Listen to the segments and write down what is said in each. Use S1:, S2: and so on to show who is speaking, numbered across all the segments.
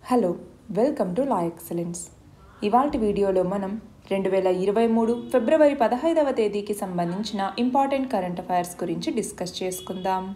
S1: hello welcome to la excellence ఇవాల్టి వీడియోలో మనం రెండు వేల ఇరవై మూడు ఫిబ్రవరి పదహైదవ తేదీకి సంబంధించిన ఇంపార్టెంట్ కరెంట్ అఫైర్స్ గురించి డిస్కస్ చేసుకుందాం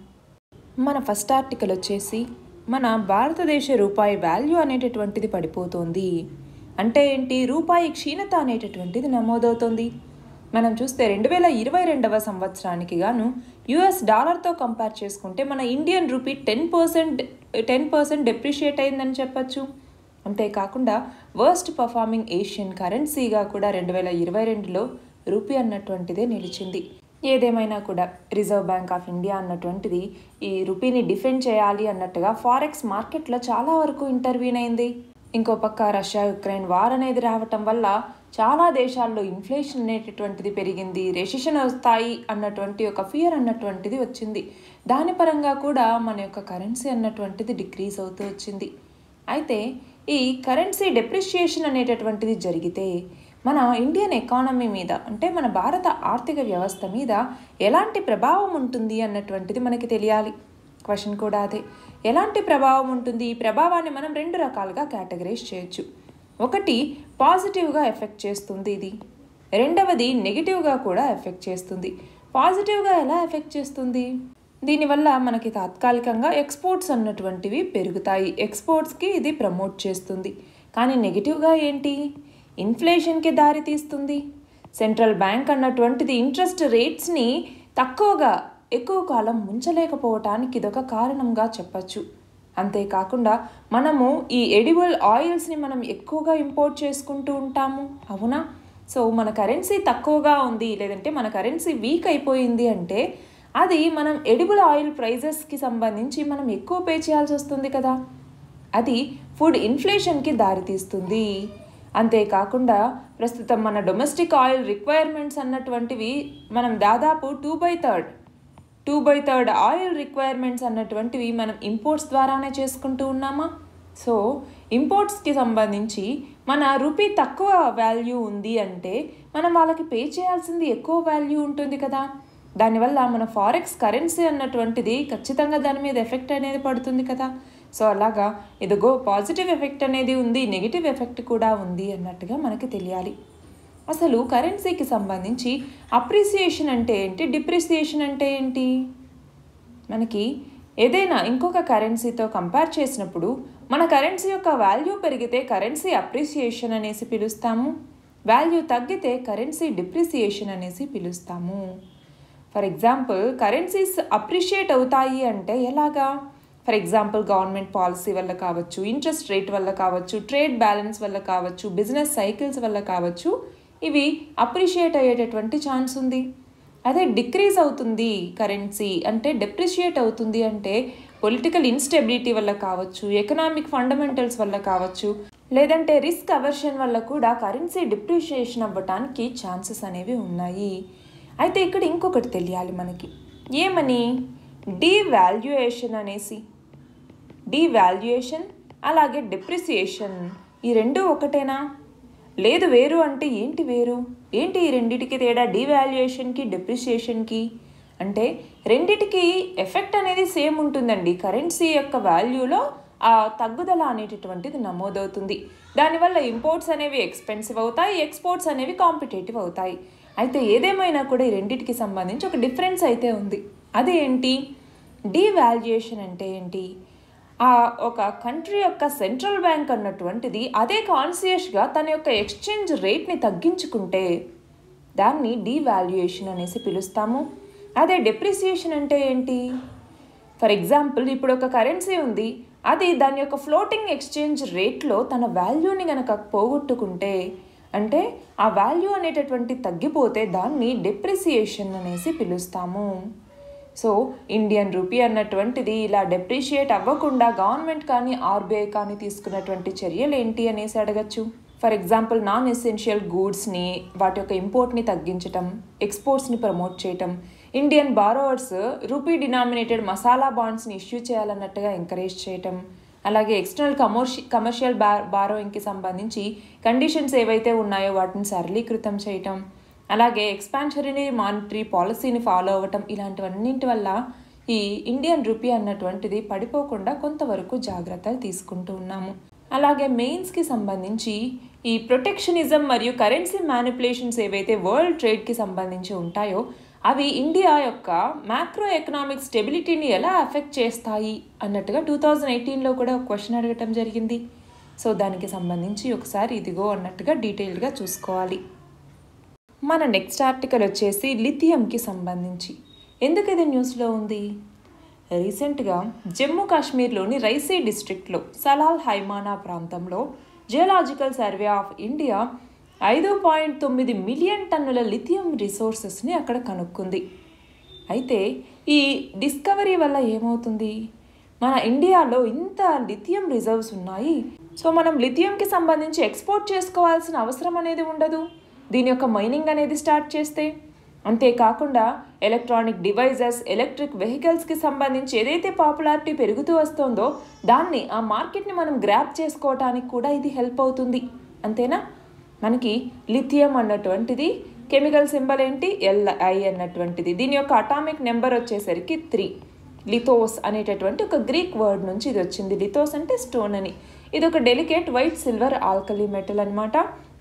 S1: మన ఫస్ట్ ఆర్టికల్ వచ్చేసి మన భారతదేశ రూపాయి వాల్యూ అనేటటువంటిది పడిపోతుంది అంటే ఏంటి రూపాయి క్షీణత అనేటటువంటిది నమోదవుతుంది మనం చూస్తే రెండు వేల ఇరవై రెండవ సంవత్సరానికి గాను యుఎస్ డాలర్తో కంపేర్ చేసుకుంటే మన Indian rupee ten percent ten percent depreciate అయిందని చెప్పచ్చు అంతేకాకుండా వర్స్ట్ పర్ఫార్మింగ్ ఏషియన్ కరెన్సీగా కూడా రెండు వేల ఇరవై రెండులో రూపీ అన్నటువంటిదే నిలిచింది ఏదేమైనా కూడా రిజర్వ్ బ్యాంక్ ఆఫ్ ఇండియా అన్నటువంటిది ఈ రూపీని డిఫెండ్ చేయాలి అన్నట్టుగా ఫారెక్స్ మార్కెట్లో చాలా వరకు ఇంటర్వ్యూన్ అయింది ఇంకో పక్క రష్యా యుక్రెయిన్ వార్ అనేది రావటం వల్ల చాలా దేశాల్లో ఇన్ఫ్లేషన్ అనేటటువంటిది పెరిగింది రెసిషన్ వస్తాయి అన్నటువంటి ఒక ఫియర్ అన్నటువంటిది వచ్చింది దాని పరంగా కూడా మన యొక్క కరెన్సీ అన్నటువంటిది డిక్రీజ్ అవుతూ వచ్చింది అయితే ఈ కరెన్సీ డెప్రిషియేషన్ అనేటటువంటిది జరిగితే మన ఇండియన్ ఎకానమీ మీద అంటే మన భారత ఆర్థిక వ్యవస్థ మీద ఎలాంటి ప్రభావం ఉంటుంది అన్నటువంటిది మనకి తెలియాలి క్వశ్చన్ కూడా అదే ఎలాంటి ప్రభావం ఉంటుంది ఈ ప్రభావాన్ని మనం రెండు రకాలుగా కేటగరైజ్ చేయొచ్చు ఒకటి పాజిటివ్గా ఎఫెక్ట్ చేస్తుంది ఇది రెండవది నెగిటివ్గా కూడా ఎఫెక్ట్ చేస్తుంది పాజిటివ్గా ఎలా ఎఫెక్ట్ చేస్తుంది దీనివల్ల మనకి తాత్కాలికంగా ఎక్స్పోర్ట్స్ అన్నటువంటివి పెరుగుతాయి ఎక్స్పోర్ట్స్కి ఇది ప్రమోట్ చేస్తుంది కానీ నెగిటివ్గా ఏంటి ఇన్ఫ్లేషన్కి దారి తీస్తుంది సెంట్రల్ బ్యాంక్ అన్నటువంటిది ఇంట్రెస్ట్ రేట్స్ని తక్కువగా ఎక్కువ కాలం ముంచలేకపోవటానికి ఇదొక కారణంగా చెప్పచ్చు అంతేకాకుండా మనము ఈ ఎడిబుల్ ఆయిల్స్ని మనం ఎక్కువగా ఇంపోర్ట్ చేసుకుంటూ ఉంటాము అవునా సో మన కరెన్సీ తక్కువగా ఉంది లేదంటే మన కరెన్సీ వీక్ అయిపోయింది అంటే అది మనం ఎడిబుల్ ఆయిల్ ప్రైజెస్కి సంబంధించి మనం ఎక్కువ పే చేయాల్సి వస్తుంది కదా అది ఫుడ్ ఇన్ఫ్లేషన్కి దారితీస్తుంది అంతేకాకుండా ప్రస్తుతం మన డొమెస్టిక్ ఆయిల్ రిక్వైర్మెంట్స్ అన్నటువంటివి మనం దాదాపు two by third two by third oil requirements అన్నటువంటివి మనం ఇంపోర్ట్స్ ద్వారానే చేసుకుంటూ ఉన్నామా సో ఇంపోర్ట్స్కి సంబంధించి మన రూపీ తక్కువ వాల్యూ ఉంది అంటే మనం వాళ్ళకి పే చేయాల్సింది ఎక్కువ వాల్యూ ఉంటుంది కదా దానివల్ల మన ఫారెక్స్ కరెన్సీ అన్నటువంటిది ఖచ్చితంగా దాని మీద ఎఫెక్ట్ అనేది పడుతుంది కదా సో అలాగా ఇదిగో పాజిటివ్ ఎఫెక్ట్ అనేది ఉంది నెగిటివ్ ఎఫెక్ట్ కూడా ఉంది అన్నట్టుగా మనకి తెలియాలి అసలు కరెన్సీకి సంబంధించి అప్రిసియేషన్ అంటే ఏంటి డిప్రిసియేషన్ అంటే ఏంటి మనకి ఏదైనా ఇంకొక కరెన్సీతో కంపేర్ చేసినప్పుడు మన కరెన్సీ యొక్క వాల్యూ పెరిగితే కరెన్సీ అప్రిసియేషన్ అనేసి పిలుస్తాము వాల్యూ తగ్గితే కరెన్సీ డిప్రిసియేషన్ అనేసి పిలుస్తాము ఫర్ ఎగ్జాంపుల్ కరెన్సీస్ అప్రిషియేట్ అవుతాయి అంటే ఎలాగా ఫర్ ఎగ్జాంపుల్ గవర్నమెంట్ పాలసీ వల్ల కావచ్చు ఇంట్రెస్ట్ రేట్ వల్ల కావచ్చు ట్రేడ్ బ్యాలెన్స్ వల్ల కావచ్చు బిజినెస్ సైకిల్స్ వల్ల కావచ్చు ఇవి అప్రిషియేట్ అయ్యేటటువంటి ఛాన్స్ ఉంది అదే డిక్రీజ్ అవుతుంది కరెన్సీ అంటే డెప్రిషియేట్ అవుతుంది అంటే పొలిటికల్ ఇన్స్టెబిలిటీ వల్ల కావచ్చు ఎకనామిక్ ఫండమెంటల్స్ వల్ల కావచ్చు లేదంటే రిస్క్ అవర్షన్ వల్ల కూడా కరెన్సీ డిప్రిషియేషన్ అవ్వటానికి ఛాన్సెస్ అనేవి ఉన్నాయి అయితే ఇక్కడ ఇంకొకటి తెలియాలి మనకి ఏమని డీవాల్యుయేషన్ అనేసి డీవాల్యుయేషన్ అలాగే డిప్రిసియేషన్ ఈ రెండు ఒకటేనా లేదు వేరు అంటే ఏంటి వేరు ఏంటి ఈ రెండిటికి తేడా డీవాల్యుయేషన్కి డిప్రిసియేషన్కి అంటే రెండిటికి ఎఫెక్ట్ అనేది సేమ్ ఉంటుందండి కరెన్సీ యొక్క వాల్యూలో ఆ తగ్గుదల అనేటటువంటిది నమోదవుతుంది దానివల్ల ఇంపోర్ట్స్ అనేవి ఎక్స్పెన్సివ్ అవుతాయి ఎక్స్పోర్ట్స్ అనేవి కాంపిటేటివ్ అవుతాయి అయితే ఏదేమైనా కూడా ఈ రెండిటికి సంబంధించి ఒక డిఫరెన్స్ అయితే ఉంది అదేంటి డీవాల్యుయేషన్ అంటే ఏంటి ఆ ఒక కంట్రీ యొక్క సెంట్రల్ బ్యాంక్ అన్నటువంటిది అదే కాన్సియస్గా తన యొక్క ఎక్స్చేంజ్ రేట్ని తగ్గించుకుంటే దాన్ని డీవాల్యుయేషన్ అనేసి పిలుస్తాము అదే డెప్రిసియేషన్ అంటే ఏంటి ఫర్ ఎగ్జాంపుల్ ఇప్పుడు ఒక కరెన్సీ ఉంది అది దాని యొక్క ఫ్లోటింగ్ ఎక్స్చేంజ్ రేట్లో తన వాల్యూని గనక పోగొట్టుకుంటే అంటే ఆ వాల్యూ అనేటటువంటి తగ్గిపోతే దాన్ని డెప్రిసియేషన్ అనేసి పిలుస్తాము సో ఇండియన్ రూపీ అన్నటువంటిది ఇలా డెప్రిషియేట్ అవ్వకుండా గవర్నమెంట్ కానీ ఆర్బీఐ కానీ తీసుకున్నటువంటి చర్యలు ఏంటి అనేసి అడగచ్చు ఫర్ ఎగ్జాంపుల్ నాన్ ఎసెన్షియల్ గూడ్స్ని వాటి యొక్క ఇంపోర్ట్ని తగ్గించటం ఎక్స్పోర్ట్స్ని ప్రమోట్ చేయటం Indian borrowers rupee denominated masala బాండ్స్ని ఇష్యూ చేయాలన్నట్టుగా ఎంకరేజ్ చేయటం అలాగే ఎక్స్టర్నల్ కమర్షి కమర్షియల్ బా బారోయింగ్కి సంబంధించి కండిషన్స్ ఏవైతే ఉన్నాయో వాటిని సరళీకృతం చేయటం అలాగే ఎక్స్పాన్షనరీ మానిటరీ పాలసీని ఫాలో అవ్వటం ఇలాంటివన్నింటి వల్ల ఈ ఇండియన్ రూపీ అన్నటువంటిది పడిపోకుండా కొంతవరకు జాగ్రత్తలు తీసుకుంటూ ఉన్నాము అలాగే మెయిన్స్కి సంబంధించి ఈ ప్రొటెక్షనిజం మరియు కరెన్సీ మ్యానిపులేషన్స్ ఏవైతే వరల్డ్ ట్రేడ్కి సంబంధించి ఉంటాయో అవి ఇండియా యొక్క మ్యాక్రో ఎకనామిక్ స్టెబిలిటీని ఎలా ఎఫెక్ట్ చేస్తాయి అన్నట్టుగా టూ థౌజండ్ ఎయిటీన్లో కూడా ఒక క్వశ్చన్ అడగటం జరిగింది సో దానికి సంబంధించి ఒకసారి ఇదిగో అన్నట్టుగా డీటెయిల్డ్గా చూసుకోవాలి మన నెక్స్ట్ ఆర్టికల్ వచ్చేసి లిథియంకి సంబంధించి ఎందుకు ఇది న్యూస్లో ఉంది రీసెంట్గా జమ్మూ కాశ్మీర్లోని రైసీ డిస్ట్రిక్ట్లో సలాల్ హైమానా ప్రాంతంలో జియోలాజికల్ సర్వే ఆఫ్ ఇండియా ఐదు పాయింట్ తొమ్మిది మిలియన్ టన్నుల లిథియం రిసోర్సెస్ని అక్కడ కనుక్కుంది అయితే ఈ డిస్కవరీ వల్ల ఏమవుతుంది మన ఇండియాలో ఇంత లిథియం రిజర్వ్స్ ఉన్నాయి సో మనం లిథియంకి సంబంధించి ఎక్స్పోర్ట్ చేసుకోవాల్సిన అవసరం అనేది ఉండదు దీని యొక్క మైనింగ్ అనేది స్టార్ట్ చేస్తే అంతేకాకుండా ఎలక్ట్రానిక్ డివైజెస్ ఎలక్ట్రిక్ వెహికల్స్కి సంబంధించి ఏదైతే పాపులారిటీ పెరుగుతూ వస్తుందో దాన్ని ఆ మార్కెట్ని మనం గ్రాప్ చేసుకోవటానికి కూడా ఇది హెల్ప్ అవుతుంది అంతేనా మనకి లిథియం అన్నటువంటిది కెమికల్ సింబల్ ఏంటి ఎల్ఐ అన్నటువంటిది దీని యొక్క అటామిక్ నెంబర్ వచ్చేసరికి త్రీ లిథోస్ అనేటటువంటి ఒక గ్రీక్ వర్డ్ నుంచి ఇది వచ్చింది లిథోస్ అంటే స్టోన్ అని ఇది ఒక delicate white silver alkali metal అనమాట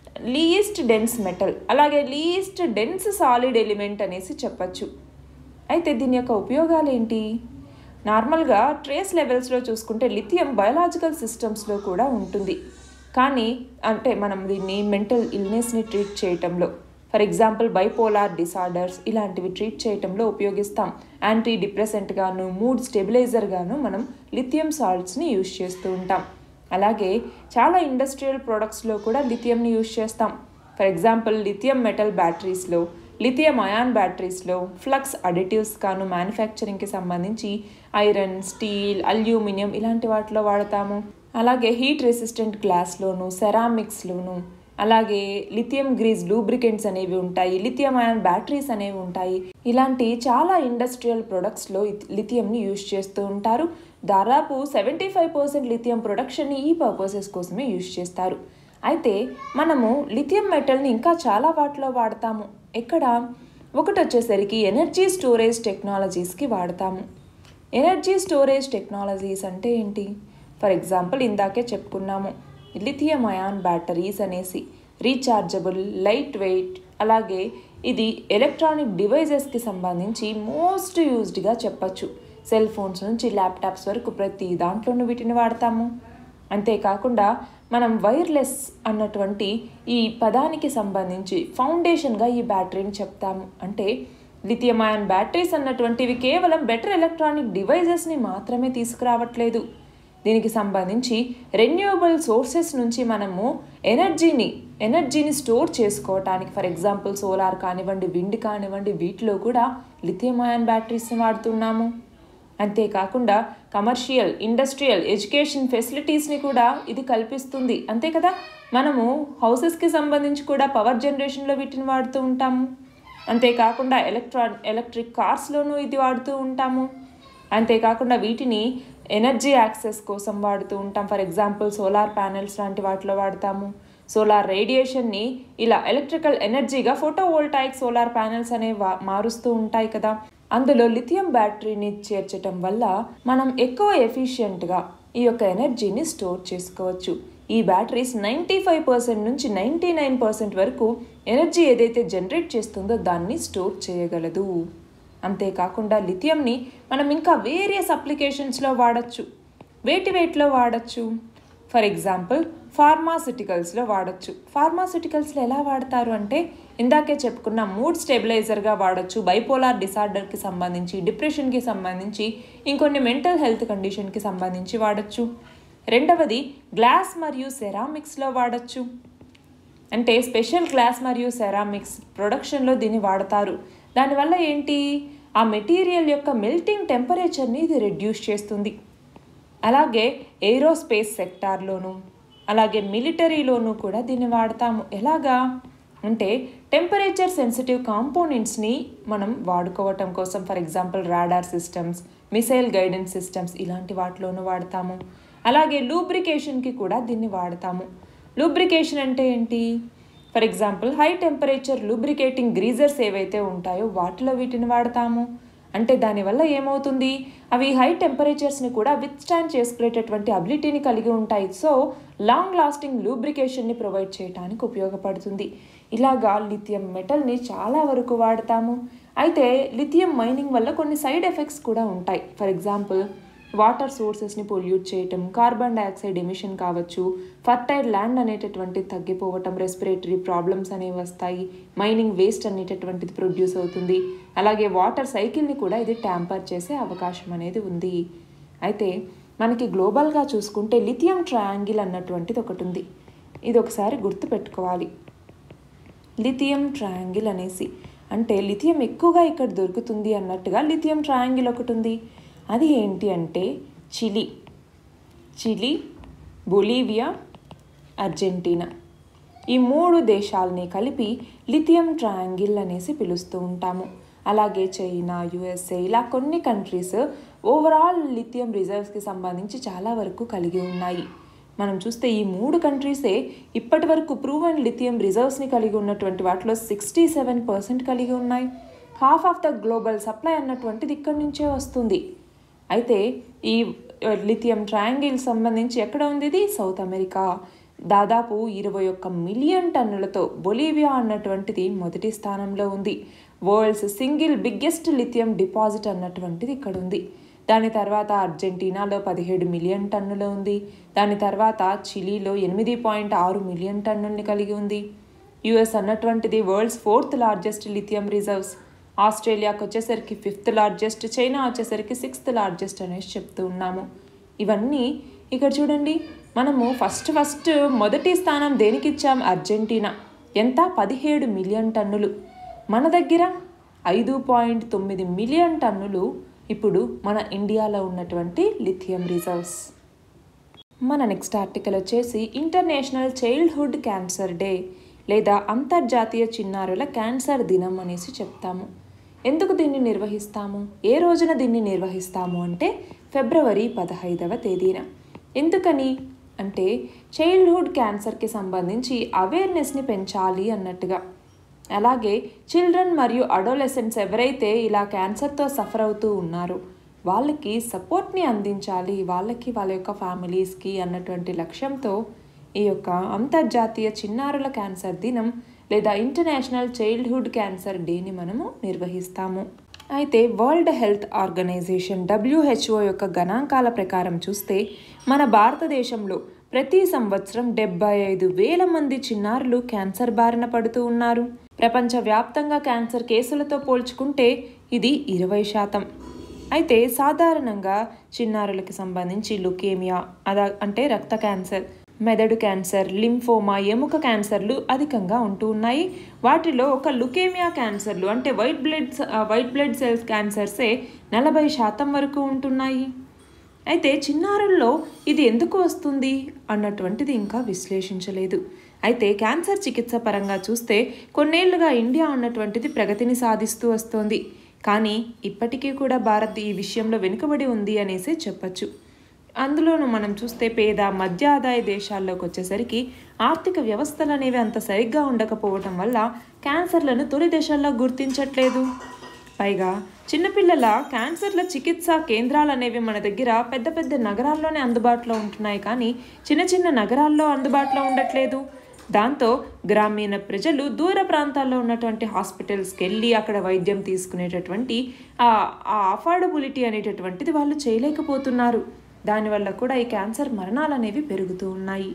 S1: లీస్ట్ డెన్స్ మెటల్ అలాగే లీస్ట్ డెన్స్ సాలిడ్ ఎలిమెంట్ అనేసి చెప్పచ్చు అయితే దీని యొక్క ఉపయోగాలు ఏంటి నార్మల్గా ట్రేస్ లెవెల్స్లో చూసుకుంటే లిథియం బయలాజికల్ సిస్టమ్స్లో కూడా ఉంటుంది కానీ అంటే మనం దీన్ని మెంటల్ ఇల్నెస్ని ట్రీట్ చేయటంలో ఫర్ ఎగ్జాంపుల్ బైపోలార్ డిసార్డర్స్ ఇలాంటివి ట్రీట్ చేయటంలో ఉపయోగిస్తాం యాంటీ డిప్రెసెంట్ గాను మూడ్ స్టెబిలైజర్ గాను మనం లిథియం సాల్ట్స్ని యూజ్ చేస్తూ ఉంటాం అలాగే చాలా ఇండస్ట్రియల్ ప్రొడక్ట్స్లో కూడా లిథియంని యూజ్ చేస్తాం ఫర్ ఎగ్జాంపుల్ లిథియం మెటల్ బ్యాటరీస్లో లిథియం అయాన్ బ్యాటరీస్లో ఫ్లక్స్ అడిటివ్స్ కాను మ్యానుఫ్యాక్చరింగ్కి సంబంధించి ఐరన్ స్టీల్ అల్యూమినియం ఇలాంటి వాటిలో వాడతాము అలాగే హీట్ రెసిస్టెంట్ గ్లాస్లోను సెరామిక్స్లోను అలాగే లిథియం గ్రీజ్ లూబ్రికెంట్స్ అనేవి ఉంటాయి లిథియం అయాన్ బ్యాటరీస్ అనేవి ఉంటాయి ఇలాంటి చాలా ఇండస్ట్రియల్ ప్రొడక్ట్స్లో లిథియంని యూజ్ చేస్తూ ఉంటారు దాదాపు సెవెంటీ ఫైవ్ పర్సెంట్ లిథియం ప్రొడక్షన్ని ఈ పర్పసెస్ కోసమే యూజ్ చేస్తారు అయితే మనము లిథియం మెటల్ని ఇంకా చాలా వాటిలో వాడతాము ఎక్కడ ఒకటి వచ్చేసరికి ఎనర్జీ స్టోరేజ్ టెక్నాలజీస్కి వాడతాము ఎనర్జీ స్టోరేజ్ టెక్నాలజీస్ అంటే ఏంటి ఫర్ ఎగ్జాంపుల్ ఇందాకే చెప్పుకున్నాము లిథియం అయాన్ బ్యాటరీస్ అనేసి రీఛార్జబుల్ లైట్ వెయిట్ అలాగే ఇది ఎలక్ట్రానిక్ డివైజెస్కి సంబంధించి మోస్ట్ యూజ్డ్గా చెప్పచ్చు సెల్ ఫోన్స్ నుంచి ల్యాప్టాప్స్ వరకు ప్రతి దాంట్లోనూ వీటిని వాడతాము అంతేకాకుండా మనం వైర్లెస్ అన్నటువంటి ఈ పదానికి సంబంధించి ఫౌండేషన్గా ఈ బ్యాటరీని చెప్తాము అంటే లిథియం అయాన్ బ్యాటరీస్ అన్నటువంటివి కేవలం బెటర్ ఎలక్ట్రానిక్ డివైజెస్ని మాత్రమే తీసుకురావట్లేదు దీనికి సంబంధించి రెన్యూవబుల్ సోర్సెస్ నుంచి మనము ఎనర్జీని ఎనర్జీని స్టోర్ చేసుకోవటానికి ఫర్ ఎగ్జాంపుల్ సోలార్ కానివ్వండి విండ్ కానివ్వండి వీటిలో కూడా లిథియం అయాన్ బ్యాటరీస్ని వాడుతున్నాము అంతేకాకుండా కమర్షియల్ ఇండస్ట్రియల్ ఎడ్యుకేషన్ ఫెసిలిటీస్ని కూడా ఇది కల్పిస్తుంది అంతే కదా మనము హౌసెస్కి సంబంధించి కూడా పవర్ జనరేషన్లో వీటిని వాడుతూ ఉంటాము అంతేకాకుండా ఎలక్ట్రాన్ ఎలక్ట్రిక్ కార్స్లోనూ ఇది వాడుతూ ఉంటాము అంతేకాకుండా వీటిని ఎనర్జీ యాక్సెస్ కోసం వాడుతూ ఉంటాం ఫర్ ఎగ్జాంపుల్ సోలార్ ప్యానెల్స్ లాంటి వాటిలో వాడతాము సోలార్ రేడియేషన్ని ఇలా ఎలక్ట్రికల్ ఎనర్జీగా ఫోటోవోల్టాయిక్ సోలార్ ప్యానెల్స్ అనేవి వా- మారుస్తూ ఉంటాయి కదా అందులో లిథియం బ్యాటరీని చేర్చటం వల్ల మనం ఎక్కువ ఎఫిషియెంట్గా ఈ యొక్క ఎనర్జీని స్టోర్ చేసుకోవచ్చు ఈ బ్యాటరీస్ నైంటీ ఫైవ్ పర్సెంట్ నుంచి నైంటీ నైన్ పర్సెంట్ వరకు ఎనర్జీ ఏదైతే జనరేట్ చేస్తుందో దాన్ని స్టోర్ చేయగలదు అంతేకాకుండా లిథియంని మనం ఇంకా వేరియస్ అప్లికేషన్స్లో వాడచ్చు వేటి వేటిలో వాడచ్చు ఫర్ ఎగ్జాంపుల్ ఫార్మాసిటికల్స్లో వాడచ్చు ఫార్మాసిటికల్స్లో ఎలా వాడతారు అంటే ఇందాకే చెప్పుకున్న మూడ్ స్టెబిలైజర్గా వాడచ్చు బైపోలార్ డిసార్డర్కి సంబంధించి డిప్రెషన్కి సంబంధించి ఇంకొన్ని మెంటల్ హెల్త్ కండిషన్కి సంబంధించి వాడచ్చు రెండవది గ్లాస్ మరియు సెరామిక్స్లో వాడచ్చు అంటే స్పెషల్ గ్లాస్ మరియు సెరామిక్స్ ప్రొడక్షన్లో దీన్ని వాడతారు దానివల్ల ఏంటి ఆ మెటీరియల్ యొక్క మెల్టింగ్ టెంపరేచర్ని ఇది రెడ్యూస్ చేస్తుంది అలాగే ఏరోస్పేస్ సెక్టార్లోను అలాగే మిలిటరీలోనూ కూడా దీన్ని వాడతాము ఎలాగా అంటే టెంపరేచర్ సెన్సిటివ్ కాంపోనెంట్స్ని మనం వాడుకోవటం కోసం for example radar systems missile guidance systems ఇలాంటి వాటిలోనూ వాడతాము అలాగే లూబ్రికేషన్కి కూడా దీన్ని వాడతాము లూబ్రికేషన్ అంటే ఏంటి for example high temperature lubricating greasers ఏవైతే ఉంటాయో వాటిలో వీటిని వాడతాము అంటే దానివల్ల ఏమవుతుంది అవి హై టెంపరేచర్స్ని కూడా విత్ స్టాండ్ చేసుకునేటటువంటి అబిలిటీని కలిగి ఉంటాయి సో లాంగ్ లాస్టింగ్ లూబ్రికేషన్ని ప్రొవైడ్ చేయడానికి ఉపయోగపడుతుంది ఇలాగా లిథియం మెటల్ని చాలా వరకు వాడతాము అయితే లిథియం మైనింగ్ వల్ల కొన్ని సైడ్ ఎఫెక్ట్స్ కూడా ఉంటాయి ఫర్ ఎగ్జాంపుల్ వాటర్ సోర్సెస్ని పొల్యూట్ చేయటం కార్బన్ డైఆక్సైడ్ ఎమిషన్ కావచ్చు ఫర్టైల్ ల్యాండ్ అనేటటువంటి తగ్గిపోవటం రెస్పిరేటరీ ప్రాబ్లమ్స్ అనేవి వస్తాయి మైనింగ్ వేస్ట్ అనేటటువంటిది ప్రొడ్యూస్ అవుతుంది అలాగే వాటర్ సైకిల్ని కూడా ఇది ట్యాంపర్ చేసే అవకాశం అనేది ఉంది అయితే మనకి గ్లోబల్గా చూసుకుంటే లిథియం ట్రయాంగిల్ అన్నటువంటిది ఒకటి ఉంది ఇది ఒకసారి గుర్తుపెట్టుకోవాలి లిథియం ట్రయాంగిల్ అనేసి అంటే లిథియం ఎక్కువగా ఇక్కడ దొరుకుతుంది అన్నట్టుగా లిథియం ట్రయాంగిల్ ఒకటి ఉంది అది ఏంటి అంటే చిలీ చిలీ బొలీవియా అర్జెంటీనా ఈ మూడు దేశాలని కలిపి లిథియం ట్రయాంగిల్ అనేసి పిలుస్తూ ఉంటాము అలాగే చైనా యుఎస్ఏ ఇలా కొన్ని కంట్రీస్ ఓవరాల్ లిథియం రిజర్వ్స్కి సంబంధించి చాలా వరకు కలిగి ఉన్నాయి మనం చూస్తే ఈ మూడు కంట్రీసే ఇప్పటి వరకు ప్రూవ్ అండ్ లిథియం రిజర్వ్స్ని కలిగి ఉన్నటువంటి వాటిలో సిక్స్టీ సెవెన్ పర్సెంట్ కలిగి ఉన్నాయి half of the global supply అన్నటువంటిది ఇక్కడి నుంచే వస్తుంది అయితే ఈ లిథియం ట్రయాంగిల్ సంబంధించి ఎక్కడ ఉంది ఇది సౌత్ అమెరికా దాదాపు ఇరవై ఒక్క మిలియన్ టన్నులతో బొలీవియా అన్నటువంటిది మొదటి స్థానంలో ఉంది world's single biggest lithium deposit అన్నటువంటిది ఇక్కడ ఉంది దాని తర్వాత అర్జెంటీనాలో పదిహేడు మిలియన్ టన్నులు ఉంది దాని తర్వాత చిలీలో ఎనిమిది పాయింట్ ఆరు మిలియన్ టన్నుల్ని కలిగి ఉంది యుఎస్ అన్నటువంటిది world's fourth largest lithium reserves ఆస్ట్రేలియాకి వచ్చేసరికి ఫిఫ్త్ లార్జెస్ట్ చైనా వచ్చేసరికి సిక్స్త్ లార్జెస్ట్ అనేసి చెప్తూ ఉన్నాము ఇవన్నీ ఇక్కడ చూడండి మనము ఫస్ట్ ఫస్ట్ మొదటి స్థానం దేనికి ఇచ్చాం అర్జెంటీనా ఎంత పదిహేడు మిలియన్ టన్నులు మన దగ్గర ఐదు పాయింట్ తొమ్మిది మిలియన్ టన్నులు ఇప్పుడు మన ఇండియాలో ఉన్నటువంటి లిథియం రిజర్వ్స్ మన నెక్స్ట్ ఆర్టికల్ వచ్చేసి ఇంటర్నేషనల్ చైల్డ్హుడ్ క్యాన్సర్ డే లేదా అంతర్జాతీయ చిన్నారుల క్యాన్సర్ దినం అనేసి చెప్తాము ఎందుకు దీన్ని నిర్వహిస్తాము ఏ రోజున దీన్ని నిర్వహిస్తాము అంటే ఫిబ్రవరి పదహైదవ తేదీన ఎందుకని అంటే చైల్డ్హుడ్ క్యాన్సర్కి సంబంధించి అవేర్నెస్ని పెంచాలి అన్నట్టుగా అలాగే చిల్డ్రన్ మరియు అడోలెసెంట్స్ ఎవరైతే ఇలా క్యాన్సర్తో సఫర్ అవుతూ ఉన్నారో వాళ్ళకి సపోర్ట్ని అందించాలి వాళ్ళకి వాళ్ళ యొక్క ఫ్యామిలీస్కి అన్నటువంటి లక్ష్యంతో ఈ యొక్క అంతర్జాతీయ చిన్నారుల క్యాన్సర్ దినం లేదా ఇంటర్నేషనల్ చైల్డ్హుడ్ క్యాన్సర్ డేని మనము నిర్వహిస్తాము అయితే వరల్డ్ హెల్త్ ఆర్గనైజేషన్ డబ్ల్యూహెచ్ఓ యొక్క గణాంకాల ప్రకారం చూస్తే మన భారతదేశంలో ప్రతి సంవత్సరం డెబ్బై ఐదు వేల మంది చిన్నారులు క్యాన్సర్ బారిన పడుతూ ఉన్నారు ప్రపంచవ్యాప్తంగా క్యాన్సర్ కేసులతో పోల్చుకుంటే ఇది ఇరవై శాతం అయితే సాధారణంగా చిన్నారులకి సంబంధించి లుకేమియా అదా అంటే రక్త క్యాన్సర్ మెదడు క్యాన్సర్ లింఫోమా ఎముక క్యాన్సర్లు అధికంగా ఉంటూ ఉన్నాయి వాటిలో ఒక లుకేమియా క్యాన్సర్లు అంటే white blood white blood cells క్యాన్సర్సే నలభై శాతం వరకు ఉంటున్నాయి అయితే చిన్నారుల్లో ఇది ఎందుకు వస్తుంది అన్నటువంటిది ఇంకా విశ్లేషించలేదు అయితే క్యాన్సర్ చికిత్స పరంగా చూస్తే కొన్నేళ్లుగా ఇండియా అన్నటువంటిది ప్రగతిని సాధిస్తూ వస్తోంది కానీ ఇప్పటికీ కూడా భారత్ ఈ విషయంలో వెనుకబడి ఉంది అనేసి చెప్పచ్చు అందులోనూ మనం చూస్తే పేద మధ్య ఆదాయ దేశాల్లోకి వచ్చేసరికి ఆర్థిక వ్యవస్థలు అనేవి అంత సరిగ్గా ఉండకపోవటం వల్ల క్యాన్సర్లను తొలి దశల్లో గుర్తించట్లేదు పైగా చిన్నపిల్లల క్యాన్సర్ల చికిత్సా కేంద్రాలు అనేవి మన దగ్గర పెద్ద పెద్ద నగరాల్లోనే అందుబాటులో ఉంటున్నాయి కానీ చిన్న చిన్న నగరాల్లో అందుబాటులో ఉండట్లేదు దాంతో గ్రామీణ ప్రజలు దూర ప్రాంతాల్లో ఉన్నటువంటి హాస్పిటల్స్కి వెళ్ళి అక్కడ వైద్యం తీసుకునేటటువంటి ఆ అఫోర్డబిలిటీ అనేటటువంటిది వాళ్ళు చేయలేకపోతున్నారు దానివల్ల కూడా ఈ క్యాన్సర్ మరణాలు అనేవి పెరుగుతూ ఉన్నాయి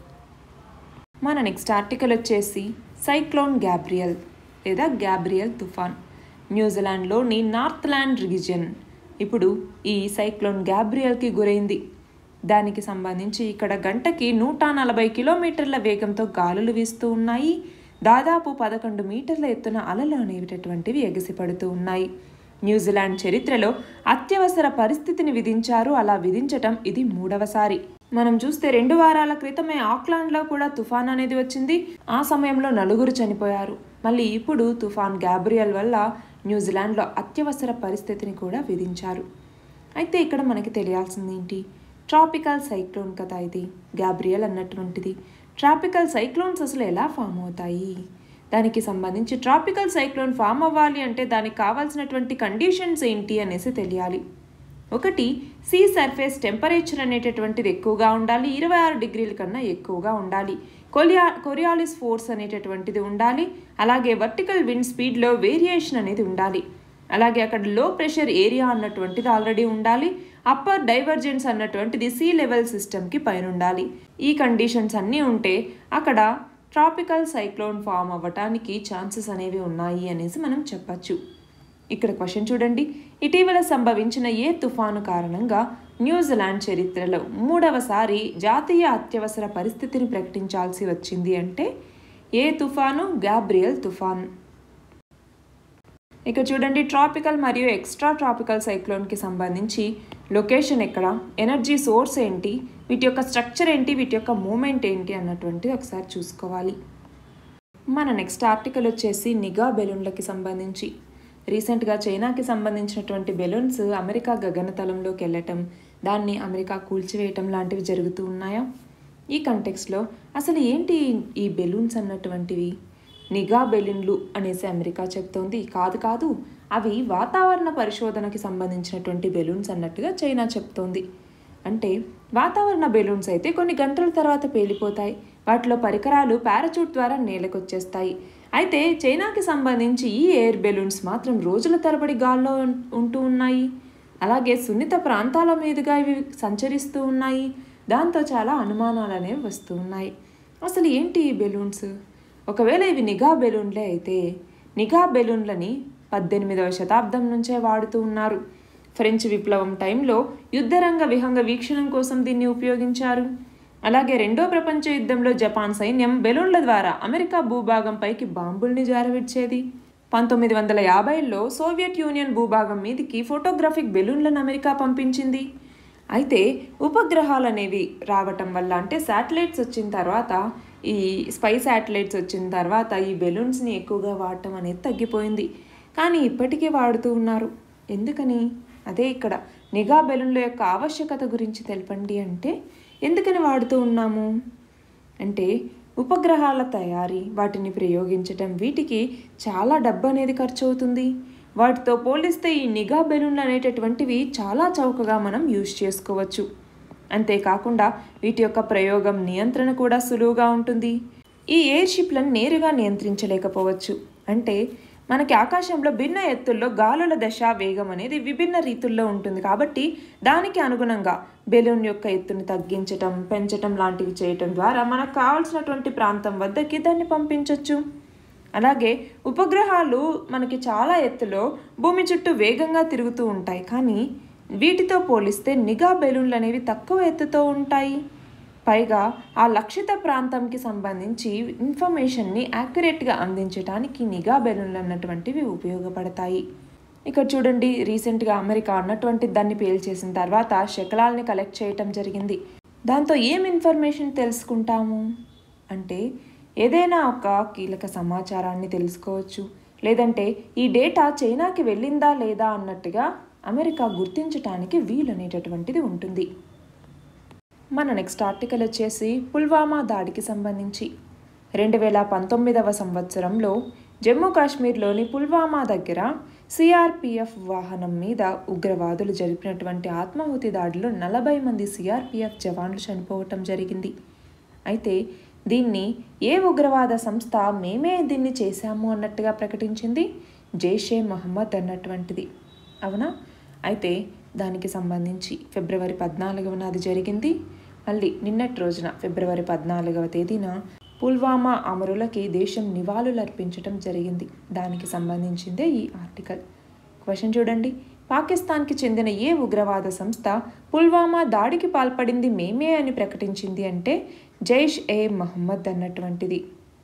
S1: మన నెక్స్ట్ ఆర్టికల్ వచ్చేసి సైక్లోన్ గ్యాబ్రియల్ లేదా గ్యాబ్రియల్ తుఫాన్ న్యూజిలాండ్లోని నార్త్ ల్యాండ్ రీజియన్ ఇప్పుడు ఈ సైక్లోన్ గ్యాబ్రియల్కి గురైంది దానికి సంబంధించి ఇక్కడ గంటకి నూట నలభై కిలోమీటర్ల వేగంతో గాలులు వీస్తూ ఉన్నాయి దాదాపు పదకొండు మీటర్ల ఎత్తున అలలు అనేటటువంటివి ఎగసిపడుతూ ఉన్నాయి న్యూజిలాండ్ చరిత్రలో అత్యవసర పరిస్థితిని విధించారు అలా విధించటం ఇది మూడవసారి మనం చూస్తే రెండు వారాల క్రితమే ఆక్లాండ్లో కూడా తుఫాన్ అనేది వచ్చింది ఆ సమయంలో నలుగురు చనిపోయారు మళ్ళీ ఇప్పుడు తుఫాన్ గ్యాబ్రియల్ వల్ల న్యూజిలాండ్లో అత్యవసర పరిస్థితిని కూడా విధించారు అయితే ఇక్కడ మనకి తెలియాల్సింది ఏంటి ట్రాపికల్ సైక్లోన్ కదా ఇది గ్యాబ్రియల్ అన్నటువంటిది ట్రాపికల్ సైక్లోన్స్ అసలు ఎలా ఫామ్ అవుతాయి దానికి సంబంధించి ట్రాపికల్ సైక్లోన్ ఫామ్ అవ్వాలి అంటే దానికి కావాల్సినటువంటి కండిషన్స్ ఏంటి అనేసి తెలియాలి ఒకటి సీ సర్ఫేస్ టెంపరేచర్ అనేటటువంటిది ఎక్కువగా ఉండాలి ఇరవై ఆరు డిగ్రీల కన్నా ఎక్కువగా ఉండాలి కొలియా కొరియాలిస్ ఫోర్స్ అనేటటువంటిది ఉండాలి అలాగే వర్టికల్ విండ్ స్పీడ్లో వేరియేషన్ అనేది ఉండాలి అలాగే అక్కడ లో ప్రెషర్ ఏరియా అన్నటువంటిది ఆల్రెడీ ఉండాలి అప్పర్ డైవర్జెన్స్ అన్నటువంటిది సీ లెవెల్ సిస్టమ్కి పైన ఉండాలి ఈ కండిషన్స్ అన్నీ ఉంటే అక్కడ ట్రాపికల్ సైక్లోన్ ఫామ్ అవ్వటానికి ఛాన్సెస్ అనేవి ఉన్నాయి అనేసి మనం చెప్పచ్చు ఇక్కడ క్వశ్చన్ చూడండి ఇటీవల సంభవించిన ఏ తుఫాను కారణంగా న్యూజిలాండ్ చరిత్రలో మూడవసారి జాతీయ అత్యవసర పరిస్థితిని ప్రకటించాల్సి వచ్చింది అంటే ఏ తుఫాను గ్యాబ్రియల్ తుఫాన్ ఇక చూడండి ట్రాపికల్ మరియు ఎక్స్ట్రా ట్రాపికల్ సైక్లోన్కి సంబంధించి లొకేషన్ ఎక్కడ ఎనర్జీ సోర్స్ ఏంటి వీటి యొక్క స్ట్రక్చర్ ఏంటి వీటి యొక్క మూమెంట్ ఏంటి అన్నటువంటిది ఒకసారి చూసుకోవాలి మన నెక్స్ట్ ఆర్టికల్ వచ్చేసి నిఘా బెలూన్లకి సంబంధించి రీసెంట్గా చైనాకి సంబంధించినటువంటి బెలూన్స్ అమెరికా గగనతలంలోకి వెళ్ళటం దాన్ని అమెరికా కూల్చివేయటం లాంటివి జరుగుతూ ఉన్నాయా ఈ కంటెక్స్లో అసలు ఏంటి ఈ బెలూన్స్ అన్నటువంటివి నిఘా బెలూన్లు అనేసి అమెరికా చెప్తోంది కాదు కాదు అవి వాతావరణ పరిశోధనకి సంబంధించినటువంటి బెలూన్స్ అన్నట్టుగా చైనా చెప్తోంది అంటే వాతావరణ బెలూన్స్ అయితే కొన్ని గంటల తర్వాత పేలిపోతాయి వాటిలో పరికరాలు పారాచూట్ ద్వారా నేలకొచ్చేస్తాయి అయితే చైనాకి సంబంధించి ఈ ఎయిర్ బెలూన్స్ మాత్రం రోజుల తరబడి గాల్లో ఉంటూ ఉన్నాయి అలాగే సున్నిత ప్రాంతాల మీదుగా ఇవి సంచరిస్తూ ఉన్నాయి దాంతో చాలా అనుమానాలు అనేవి వస్తూ ఉన్నాయి అసలు ఏంటి ఈ బెలూన్స్ ఒకవేళ ఇవి నిఘా బెలూన్లే అయితే నిఘా బెలూన్లని పద్దెనిమిదవ శతాబ్దం నుంచే వాడుతూ ఉన్నారు ఫ్రెంచ్ విప్లవం టైంలో యుద్ధరంగ విహంగ వీక్షణం కోసం దీన్ని ఉపయోగించారు అలాగే రెండో ప్రపంచ యుద్ధంలో జపాన్ సైన్యం బెలూన్ల ద్వారా అమెరికా భూభాగంపైకి బాంబుల్ని జారవిడ్చేది పంతొమ్మిది వందల యాభైలో సోవియట్ యూనియన్ భూభాగం మీదికి ఫోటోగ్రాఫిక్ బెలూన్లను అమెరికా పంపించింది అయితే ఉపగ్రహాలు అనేవి రావటం వల్ల అంటే శాటిలైట్స్ వచ్చిన తర్వాత ఈ స్పై శాటిలైట్స్ వచ్చిన తర్వాత ఈ బెలూన్స్ని ఎక్కువగా వాడటం అనేది తగ్గిపోయింది కానీ ఇప్పటికీ వాడుతూ ఉన్నారు ఎందుకని అదే ఇక్కడ నిఘా బెలూన్ల యొక్క ఆవశ్యకత గురించి తెలపండి అంటే ఎందుకని వాడుతూ ఉన్నాము అంటే ఉపగ్రహాల తయారీ వాటిని ప్రయోగించటం వీటికి చాలా డబ్బు అనేది ఖర్చు అవుతుంది వాటితో పోలిస్తే ఈ నిఘా బెలూన్లు అనేటటువంటివి చాలా చౌకగా మనం యూజ్ చేసుకోవచ్చు అంతేకాకుండా వీటి యొక్క ప్రయోగం నియంత్రణ కూడా సులువుగా ఉంటుంది ఈ ఎయిర్ షిప్లను నేరుగా నియంత్రించలేకపోవచ్చు అంటే మనకి ఆకాశంలో భిన్న ఎత్తుల్లో గాలుల దశ వేగం అనేది విభిన్న రీతుల్లో ఉంటుంది కాబట్టి దానికి అనుగుణంగా బెలూన్ యొక్క ఎత్తుని తగ్గించటం పెంచటం లాంటివి చేయటం ద్వారా మనకు కావాల్సినటువంటి ప్రాంతం వద్దకి దాన్ని పంపించవచ్చు అలాగే ఉపగ్రహాలు మనకి చాలా ఎత్తులో భూమి చుట్టూ వేగంగా తిరుగుతూ ఉంటాయి కానీ వీటితో పోలిస్తే నిఘా బెలూన్లు అనేవి తక్కువ ఎత్తుతో ఉంటాయి పైగా ఆ లక్షిత ప్రాంతంకి సంబంధించి ఇన్ఫర్మేషన్ని యాక్యురేట్గా అందించడానికి నిఘా బెలూన్లు అన్నటువంటివి ఉపయోగపడతాయి ఇక్కడ చూడండి రీసెంట్గా అమెరికా అన్నటువంటి దాన్ని పేల్చేసిన తర్వాత శకలాల్ని కలెక్ట్ చేయటం జరిగింది దాంతో ఏం ఇన్ఫర్మేషన్ తెలుసుకుంటాము అంటే ఏదైనా ఒక కీలక సమాచారాన్ని తెలుసుకోవచ్చు లేదంటే ఈ డేటా చైనాకి వెళ్ళిందా లేదా అన్నట్టుగా అమెరికా గుర్తించటానికి వీలనేటటువంటిది ఉంటుంది మన నెక్స్ట్ ఆర్టికల్ వచ్చేసి పుల్వామా దాడికి సంబంధించి రెండు వేల పంతొమ్మిదవ సంవత్సరంలో జమ్మూ కాశ్మీర్లోని పుల్వామా దగ్గర సిఆర్పిఎఫ్ వాహనం మీద ఉగ్రవాదులు జరిపినటువంటి ఆత్మాహుతి దాడిలో నలభై మంది సిఆర్పిఎఫ్ జవాన్లు చనిపోవటం జరిగింది అయితే దీన్ని ఏ ఉగ్రవాద సంస్థ మేమే దీన్ని చేశాము అన్నట్టుగా ప్రకటించింది జైషే మహమ్మద్ అన్నటువంటిది అవునా అయితే దానికి సంబంధించి ఫిబ్రవరి పద్నాలుగవన అది జరిగింది మళ్ళీ నిన్నటి రోజున ఫిబ్రవరి పద్నాలుగవ తేదీన పుల్వామా అమరులకి దేశం నివాళులు అర్పించడం జరిగింది దానికి సంబంధించిందే ఈ ఆర్టికల్ క్వశ్చన్ చూడండి పాకిస్తాన్కి చెందిన ఏ ఉగ్రవాద సంస్థ పుల్వామా దాడికి పాల్పడింది మేమే అని ప్రకటించింది అంటే జైష్ ఏ మహమ్మద్ అన్నటువంటిది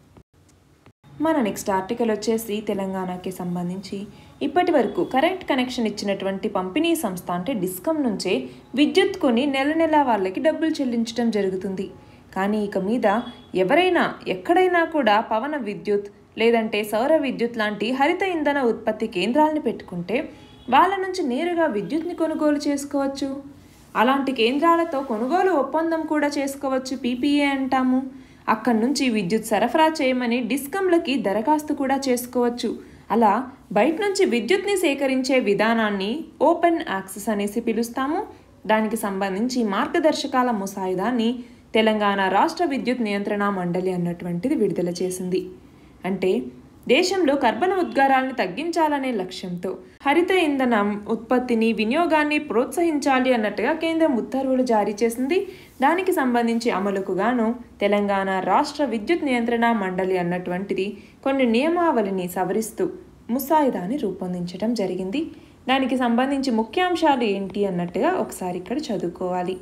S1: మన నెక్స్ట్ ఆర్టికల్ వచ్చేసి తెలంగాణకి సంబంధించి ఇప్పటి వరకు కరెంట్ కనెక్షన్ ఇచ్చినటువంటి పంపిణీ సంస్థ అంటే డిస్కమ్ నుంచే విద్యుత్ కొని నెల నెల వాళ్ళకి డబ్బులు చెల్లించడం జరుగుతుంది కానీ ఇక మీద ఎవరైనా ఎక్కడైనా కూడా పవన విద్యుత్ లేదంటే సౌర విద్యుత్ లాంటి హరిత ఇంధన ఉత్పత్తి కేంద్రాలను పెట్టుకుంటే వాళ్ళ నుంచి నేరుగా విద్యుత్ని కొనుగోలు చేసుకోవచ్చు అలాంటి కేంద్రాలతో కొనుగోలు ఒప్పందం కూడా చేసుకోవచ్చు పీపీఏ అంటాము అక్కడి నుంచి విద్యుత్ సరఫరా చేయమని డిస్కంలకి దరఖాస్తు కూడా చేసుకోవచ్చు అలా బయట నుంచి విద్యుత్ని సేకరించే విధానాన్ని ఓపెన్ యాక్సెస్ అనేసి పిలుస్తాము దానికి సంబంధించి మార్గదర్శకాల ముసాయిదాన్ని తెలంగాణ రాష్ట్ర విద్యుత్ నియంత్రణ మండలి అన్నటువంటిది విడుదల చేసింది అంటే దేశంలో కర్బన ఉద్గారాలను తగ్గించాలనే లక్ష్యంతో హరిత ఇంధనం ఉత్పత్తిని వినియోగాన్ని ప్రోత్సహించాలి అన్నట్టుగా కేంద్రం ఉత్తర్వులు జారీ చేసింది దానికి సంబంధించి అమలుకు గాను తెలంగాణ రాష్ట్ర విద్యుత్ నియంత్రణ మండలి అన్నటువంటిది కొన్ని నియమావళిని సవరిస్తూ ముసాయిదాని రూపొందించడం జరిగింది దానికి సంబంధించి ముఖ్యాంశాలు ఏంటి అన్నట్టుగా ఒకసారి ఇక్కడ చదువుకోవాలి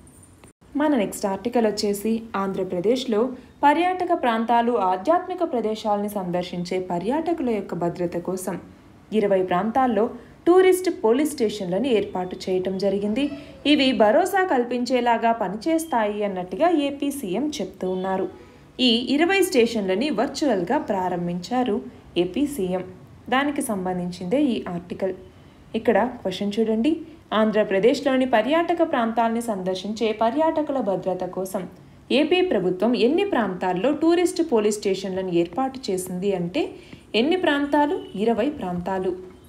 S1: మన నెక్స్ట్ ఆర్టికల్ వచ్చేసి ఆంధ్రప్రదేశ్లో పర్యాటక ప్రాంతాలు ఆధ్యాత్మిక ప్రదేశాలని సందర్శించే పర్యాటకుల యొక్క భద్రత కోసం ఇరవై ప్రాంతాల్లో టూరిస్ట్ పోలీస్ స్టేషన్లను ఏర్పాటు చేయటం జరిగింది ఇవి భరోసా కల్పించేలాగా పనిచేస్తాయి అన్నట్టుగా ఏపీ సీఎం చెప్తూ ఉన్నారు ఈ ఇరవై స్టేషన్లని వర్చువల్గా ప్రారంభించారు ఏపీ సీఎం దానికి సంబంధించిందే ఈ ఆర్టికల్ ఇక్కడ క్వశ్చన్ చూడండి ఆంధ్రప్రదేశ్లోని పర్యాటక ప్రాంతాల్ని సందర్శించే పర్యాటకుల భద్రత కోసం ఏపీ ప్రభుత్వం ఎన్ని ప్రాంతాల్లో టూరిస్ట్ పోలీస్ స్టేషన్లను ఏర్పాటు చేసింది అంటే ఎన్ని ప్రాంతాలు ఇరవై ప్రాంతాలు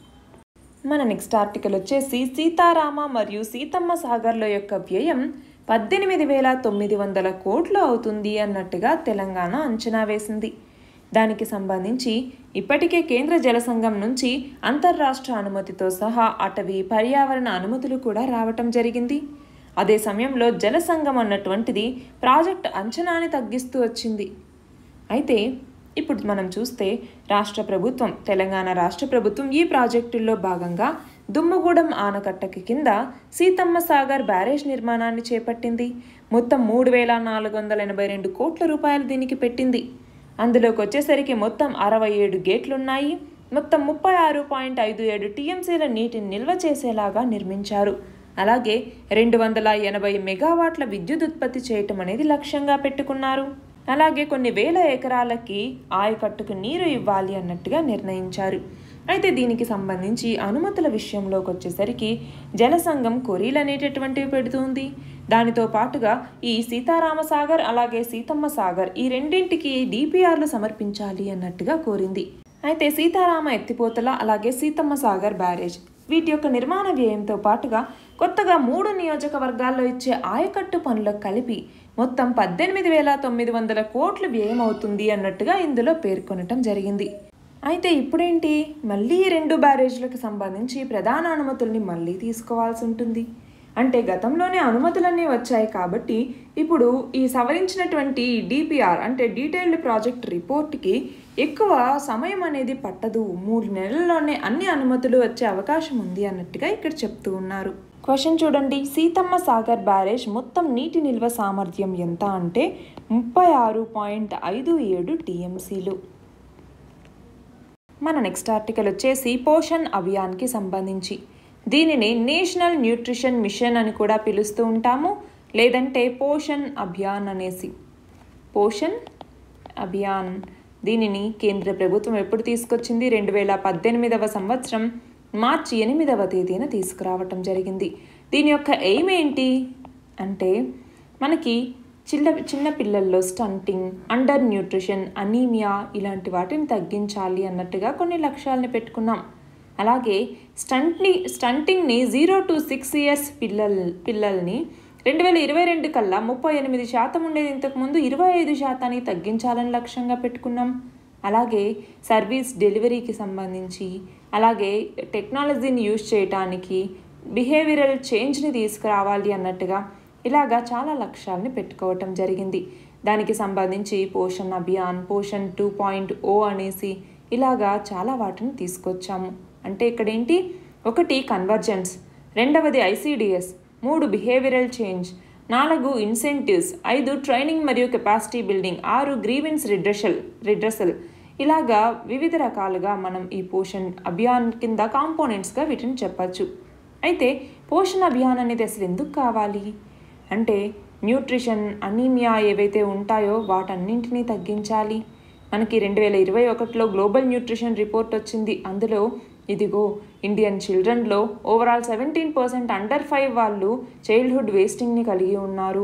S1: మన నెక్స్ట్ ఆర్టికల్ వచ్చేసి సీతారామ మరియు సీతమ్మ సాగర్ల యొక్క వ్యయం పద్దెనిమిది వేల తొమ్మిది వందల కోట్లు అవుతుంది అన్నట్టుగా తెలంగాణ అంచనా వేసింది దానికి సంబంధించి ఇప్పటికే కేంద్ర జల సంఘం నుంచి అంతర్రాష్ట్ర అనుమతితో సహా అటవీ పర్యావరణ అనుమతులు కూడా రావటం జరిగింది అదే సమయంలో జల సంఘం అన్నటువంటిది ప్రాజెక్ట్ అంచనాని తగ్గిస్తూ వచ్చింది అయితే ఇప్పుడు మనం చూస్తే రాష్ట్ర ప్రభుత్వం తెలంగాణ రాష్ట్ర ప్రభుత్వం ఈ ప్రాజెక్టుల్లో భాగంగా దుమ్మగూడెం ఆనకట్టకి కింద సీతమ్మ సాగర్ బ్యారేజ్ నిర్మాణాన్ని చేపట్టింది మొత్తం మూడు వేల నాలుగు వందల ఎనభై రెండు కోట్ల రూపాయలు దీనికి పెట్టింది అందులోకి వచ్చేసరికి మొత్తం అరవై ఏడు గేట్లున్నాయి మొత్తం ముప్పై ఆరు పాయింట్ ఐదు ఏడు టీఎంసీల నీటిని నిల్వ చేసేలాగా నిర్మించారు అలాగే రెండు వందల ఎనభై మెగావాట్ల విద్యుత్ ఉత్పత్తి చేయటం అనేది లక్ష్యంగా పెట్టుకున్నారు అలాగే కొన్ని వేల ఎకరాలకి ఆయకట్టుకు నీరు ఇవ్వాలి అన్నట్టుగా నిర్ణయించారు అయితే దీనికి సంబంధించి అనుమతుల విషయంలోకి వచ్చేసరికి జలసంఘం కొరీలు అనేటటువంటివి పెడుతుంది దానితో పాటుగా ఈ సీతారామ సాగర్ అలాగే సీతమ్మ సాగర్ ఈ రెండింటికి డిపిఆర్లు సమర్పించాలి అన్నట్టుగా కోరింది అయితే సీతారామ ఎత్తిపోతల అలాగే సీతమ్మ సాగర్ బ్యారేజ్ వీటి యొక్క నిర్మాణ వ్యయంతో పాటుగా కొత్తగా మూడు నియోజకవర్గాల్లో ఇచ్చే ఆయకట్టు పనులకు కలిపి మొత్తం పద్దెనిమిది వేల తొమ్మిది వందల కోట్లు వ్యయం అవుతుంది అన్నట్టుగా ఇందులో పేర్కొనటం జరిగింది అయితే ఇప్పుడేంటి మళ్ళీ ఈ రెండు బ్యారేజ్లకు సంబంధించి ప్రధాన అనుమతుల్ని మళ్ళీ తీసుకోవాల్సి ఉంటుంది అంటే గతంలోనే అనుమతులన్నీ వచ్చాయి కాబట్టి ఇప్పుడు ఈ సవరించినటువంటి డిపిఆర్ అంటే డీటెయిల్డ్ ప్రాజెక్ట్ రిపోర్ట్కి ఎక్కువ సమయం అనేది పట్టదు మూడు నెలల్లోనే అన్ని అనుమతులు వచ్చే అవకాశం ఉంది అన్నట్టుగా ఇక్కడ చెప్తూ ఉన్నారు క్వశ్చన్ చూడండి సీతమ్మ సాగర్ బ్యారేజ్ మొత్తం నీటి నిల్వ సామర్థ్యం ఎంత అంటే ముప్పై ఆరు పాయింట్ ఐదు ఏడు టీఎంసీలు మన నెక్స్ట్ ఆర్టికల్ వచ్చేసి పోషణ్ అభియాన్కి సంబంధించి దీనిని నేషనల్ న్యూట్రిషన్ మిషన్ అని కూడా పిలుస్తూ ఉంటాము లేదంటే పోషణ్ అభియాన్ అనేసి పోషణ్ అభియాన్ దీనిని కేంద్ర ప్రభుత్వం ఎప్పుడు తీసుకొచ్చింది రెండు వేల పద్దెనిమిదవ సంవత్సరం మార్చి ఎనిమిదవ తేదీన తీసుకురావటం జరిగింది దీని యొక్క ఎయిమ్ ఏంటి అంటే మనకి చిన్న చిన్న పిల్లల్లో స్టంటింగ్ అండర్ న్యూట్రిషన్ అనీమియా ఇలాంటి వాటిని తగ్గించాలి అన్నట్టుగా కొన్ని లక్ష్యాలని పెట్టుకున్నాం అలాగే స్టంట్ని స్టంటింగ్ని జీరో టు సిక్స్ ఇయర్స్ పిల్లల్ పిల్లల్ని రెండు వేల ఇరవై రెండు కల్లా ముప్పై ఎనిమిది శాతం ఉండేది ఇంతకుముందు ఇరవై ఐదు శాతానికి తగ్గించాలని లక్ష్యంగా పెట్టుకున్నాం అలాగే సర్వీస్ డెలివరీకి సంబంధించి అలాగే టెక్నాలజీని యూజ్ చేయటానికి బిహేవియరల్ చేంజ్ని తీసుకురావాలి అన్నట్టుగా ఇలాగా చాలా లక్ష్యాలని పెట్టుకోవటం జరిగింది దానికి సంబంధించి Poshan Abhiyan Poshan two point O అనేసి ఇలాగా చాలా వాటిని తీసుకొచ్చాము అంటే ఇక్కడ ఏంటి ఒకటి కన్వర్జెన్స్ రెండవది ఐసిడిఎస్ మూడు బిహేవియరల్ చేంజ్ నాలుగు ఇన్సెంటివ్స్ ఐదు ట్రైనింగ్ మరియు కెపాసిటీ బిల్డింగ్ ఆరు గ్రీవెన్స్ రిడ్రషల్ రిడ్రసల్ ఇలాగా వివిధ రకాలుగా మనం ఈ పోషణ్ అభియాన్ కింద కాంపోనెంట్స్గా వీటిని చెప్పచ్చు అయితే పోషణ్ అభియాన్ అనేది అసలు ఎందుకు కావాలి అంటే న్యూట్రిషన్ అనీమియా ఏవైతే ఉంటాయో వాటన్నింటినీ తగ్గించాలి మనకి రెండు వేల ఇరవై ఒకటిలో గ్లోబల్ న్యూట్రిషన్ రిపోర్ట్ వచ్చింది అందులో ఇదిగో ఇండియన్ చిల్డ్రన్లో overall seventeen percent under five వాళ్ళు చైల్డ్హుడ్ వేస్టింగ్ని కలిగి ఉన్నారు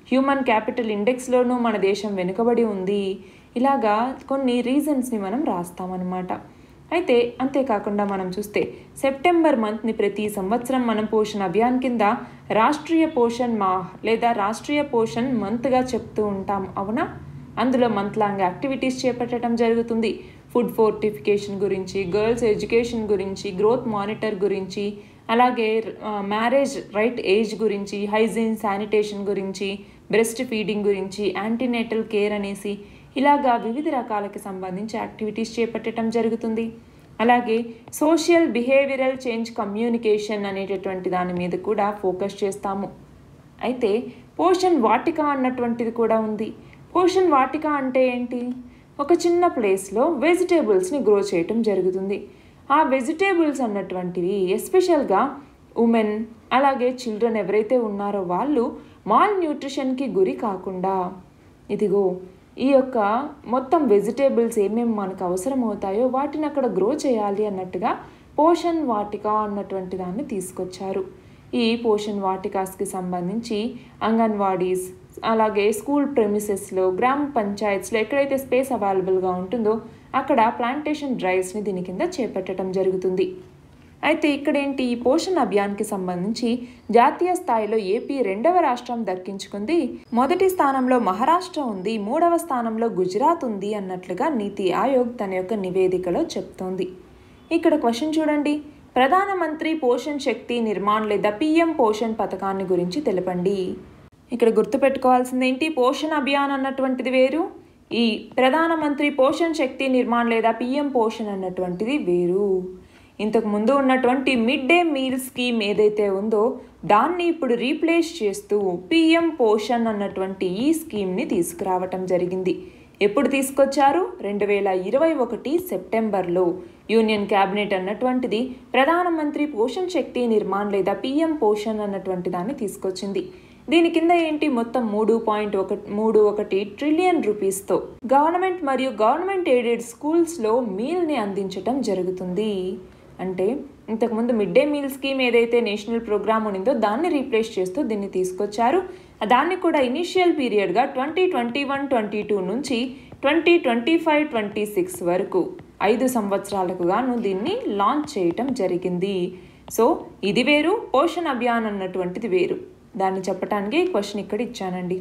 S1: హ్యూమన్ క్యాపిటల్ ఇండెక్స్లోనూ మన దేశం వెనుకబడి ఉంది ఇలాగా కొన్ని రీజన్స్ని మనం రాస్తామన్నమాట అయితే అంతేకాకుండా మనం చూస్తే సెప్టెంబర్ మంత్ని ప్రతి సంవత్సరం మనం పోషణ్ అభియాన్ కింద రాష్ట్రీయ పోషణ్ మాహ్ లేదా రాష్ట్రీయ పోషణ్ మంత్గా చెప్తూ ఉంటాం అవునా అందులో మంత్ లాంగ్ యాక్టివిటీస్ చేపట్టడం జరుగుతుంది ఫుడ్ ఫోర్టిఫికేషన్ గురించి గర్ల్స్ ఎడ్యుకేషన్ గురించి గ్రోత్ మానిటర్ గురించి అలాగే మ్యారేజ్ రైట్ ఏజ్ గురించి హైజీన్ శానిటేషన్ గురించి బ్రెస్ట్ ఫీడింగ్ గురించి యాంటీనేటల్ కేర్ అనేసి ఇలాగా వివిధ రకాలకి సంబంధించి యాక్టివిటీస్ చేపట్టడం జరుగుతుంది అలాగే సోషల్ బిహేవియరల్ చేంజ్ కమ్యూనికేషన్ అనేటటువంటి దాని మీద కూడా ఫోకస్ చేస్తాము అయితే పోషన్ వాటిక అన్నటువంటిది కూడా ఉంది పోషన్ వాటిక అంటే ఏంటి ఒక చిన్న ప్లేస్లో వెజిటేబుల్స్ని గ్రో చేయటం జరుగుతుంది ఆ వెజిటేబుల్స్ అన్నటువంటివి ఎస్పెషల్గా ఉమెన్ అలాగే చిల్డ్రన్ ఎవరైతే ఉన్నారో వాళ్ళు మాల్ న్యూట్రిషన్కి గురి కాకుండా ఇదిగో ఈ యొక్క మొత్తం వెజిటేబుల్స్ ఏమేమి మనకు అవసరం అవుతాయో వాటిని అక్కడ గ్రో చేయాలి అన్నట్టుగా పోషన్ వాటిక అన్నటువంటి దాన్ని తీసుకొచ్చారు ఈ పోషన్ వాటికాస్కి సంబంధించి అంగన్వాడీస్ అలాగే స్కూల్ ప్రెమిసెస్లో గ్రామ పంచాయత్స్లో ఎక్కడైతే స్పేస్ అవైలబుల్గా ఉంటుందో అక్కడ ప్లాంటేషన్ డ్రైవ్స్ని దీని కింద చేపట్టడం జరుగుతుంది అయితే ఇక్కడేంటి ఈ పోషణ్ అభియాన్కి సంబంధించి జాతీయ స్థాయిలో ఏపీ రెండవ రాష్ట్రం దక్కించుకుంది మొదటి స్థానంలో మహారాష్ట్ర ఉంది మూడవ స్థానంలో గుజరాత్ ఉంది అన్నట్లుగా నీతి ఆయోగ్ తన యొక్క నివేదికలో చెప్తోంది ఇక్కడ క్వశ్చన్ చూడండి ప్రధానమంత్రి పోషణ్ శక్తి నిర్మాణ్ లేదా పిఎం పోషణ్ పథకాన్ని గురించి తెలపండి ఇక్కడ గుర్తుపెట్టుకోవాల్సింది ఏంటి పోషణ్ అభియాన్ అన్నటువంటిది వేరు ఈ ప్రధానమంత్రి పోషణ్ శక్తి నిర్మాణ్ లేదా పిఎం పోషణ్ అన్నటువంటిది వేరు ఇంతకు ముందు ఉన్నటువంటి మిడ్ డే మీల్ స్కీమ్ ఏదైతే ఉందో దాన్ని ఇప్పుడు రీప్లేస్ చేస్తూ పిఎం పోషణ్ అన్నటువంటి ఈ స్కీమ్ని తీసుకురావటం జరిగింది ఎప్పుడు తీసుకొచ్చారు రెండు వేల ఇరవై ఒకటి సెప్టెంబర్లో యూనియన్ క్యాబినెట్ అన్నటువంటిది ప్రధానమంత్రి పోషణ్ శక్తి నిర్మాణ్ లేదా పిఎం పోషణ్ అన్నటువంటి దాన్ని తీసుకొచ్చింది దీని కింద ఏంటి మొత్తం మూడు పాయింట్ ఒక మూడు ఒకటి ట్రిలియన్ రూపీస్తో గవర్నమెంట్ మరియు గవర్నమెంట్ ఎయిడెడ్ స్కూల్స్లో మీల్ని అందించటం జరుగుతుంది అంటే ఇంతకుముందు మిడ్ డే మీల్ స్కీమ్ ఏదైతే నేషనల్ ప్రోగ్రామ్ ఉండిందో దాన్ని రీప్లేస్ చేస్తూ దీన్ని తీసుకొచ్చారు దాన్ని కూడా ఇనిషియల్ పీరియడ్గా twenty twenty one twenty two నుంచి twenty twenty five twenty six వరకు ఐదు సంవత్సరాలకు గాను దీన్ని లాంచ్ చేయటం జరిగింది సో ఇది వేరు పోషణ్ అభియాన్ అన్నటువంటిది వేరు దాన్ని చెప్పడానికి క్వశ్చన్ ఇక్కడ ఇచ్చానండి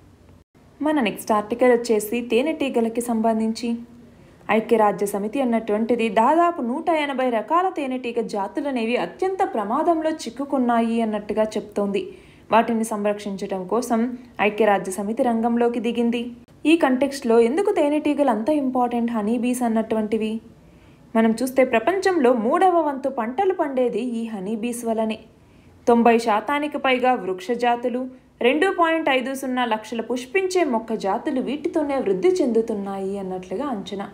S1: మన నెక్స్ట్ ఆర్టికల్ వచ్చేసి తేనెటీగలకి సంబంధించి ఐక్యరాజ్య సమితి అన్నటువంటిది దాదాపు నూట ఎనభై రకాల తేనెటీగ జాతులనేవి అత్యంత ప్రమాదంలో చిక్కుకున్నాయి అన్నట్టుగా చెప్తోంది వాటిని సంరక్షించడం కోసం ఐక్యరాజ్య సమితి రంగంలోకి దిగింది ఈ కంటెక్స్ట్లో ఎందుకు తేనెటీగలు అంత ఇంపార్టెంట్ హనీబీస్ అన్నటువంటివి మనం చూస్తే ప్రపంచంలో మూడవ వంతు పంటలు పండేది ఈ హనీబీస్ వలనే తొంభై శాతానికి పైగా వృక్ష జాతులు రెండు పాయింట్ ఐదు సున్నా లక్షల పుష్పించే మొక్క జాతులు వీటితోనే వృద్ధి చెందుతున్నాయి అన్నట్లుగా అంచనా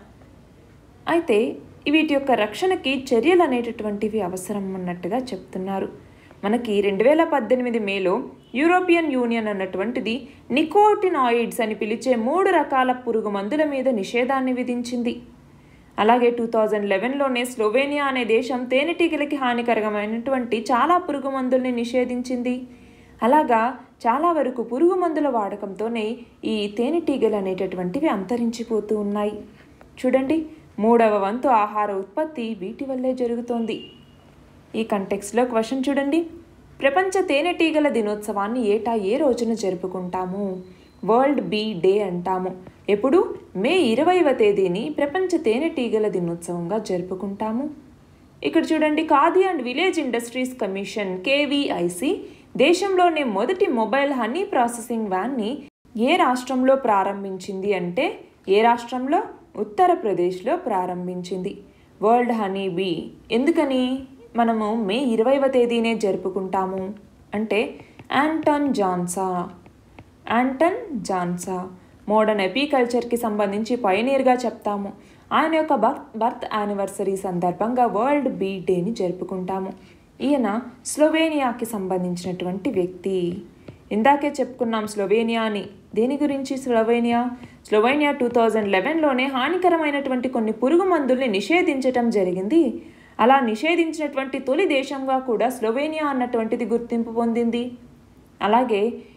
S1: అయితే వీటి యొక్క రక్షణకి చర్యలు అనేటటువంటివి అవసరం అన్నట్టుగా చెప్తున్నారు మనకి రెండు వేల పద్దెనిమిది మేలో యూరోపియన్ యూనియన్ అన్నటువంటిది నికోటినాయిడ్స్ అని పిలిచే మూడు రకాల పురుగు మందుల మీద నిషేధాన్ని విధించింది అలాగే టూ థౌజండ్ లెవెన్లోనే స్లోవేనియా అనే దేశం తేనెటీగలకి హానికరమైనటువంటి చాలా పురుగు మందుల్ని నిషేధించింది అలాగా చాలా వరకు పురుగు మందుల వాడకంతోనే ఈ తేనెటీగలు అనేటటువంటివి అంతరించిపోతూ ఉన్నాయి చూడండి మూడవ వంతు ఆహార ఉత్పత్తి వీటి వల్లే జరుగుతోంది ఈ కంటెక్స్లో క్వశ్చన్ చూడండి ప్రపంచ తేనెటీగల దినోత్సవాన్ని ఏటా ఏ రోజున జరుపుకుంటాము వరల్డ్ బీ డే అంటాము ఎప్పుడు మే ఇరవైవ తేదీని ప్రపంచ తేనెటీగల దినోత్సవంగా జరుపుకుంటాము ఇక్కడ చూడండి Khadi and village industries commission KVIC దేశంలోనే మొదటి మొబైల్ హనీ ప్రాసెసింగ్ వ్యాన్ని ఏ రాష్ట్రంలో ప్రారంభించింది అంటే ఏ రాష్ట్రంలో ఉత్తరప్రదేశ్లో ప్రారంభించింది వరల్డ్ హనీ బీ ఎందుకని మనము మే ఇరవైవ తేదీనే జరుపుకుంటాము అంటే యాంటన్ జాన్సా యాంటన్ జాన్సా మోడర్న్ ఎపీకల్చర్కి సంబంధించి పయనీర్గా చెప్తాము ఆయన యొక్క బర్త్ బర్త్ యానివర్సరీ సందర్భంగా వరల్డ్ బీ డేని జరుపుకుంటాము ఈయన స్లోవేనియాకి సంబంధించినటువంటి వ్యక్తి ఇందాకే చెప్పుకున్నాం స్లోవేనియా అని దేని గురించి స్లోవేనియా స్లోవేనియా టూ థౌజండ్ లెవెన్లోనే హానికరమైనటువంటి కొన్ని పురుగు మందుల్ని నిషేధించటం జరిగింది అలా నిషేధించినటువంటి తొలి దేశంగా కూడా స్లోవేనియా అన్నటువంటిది గుర్తింపు పొందింది అలాగే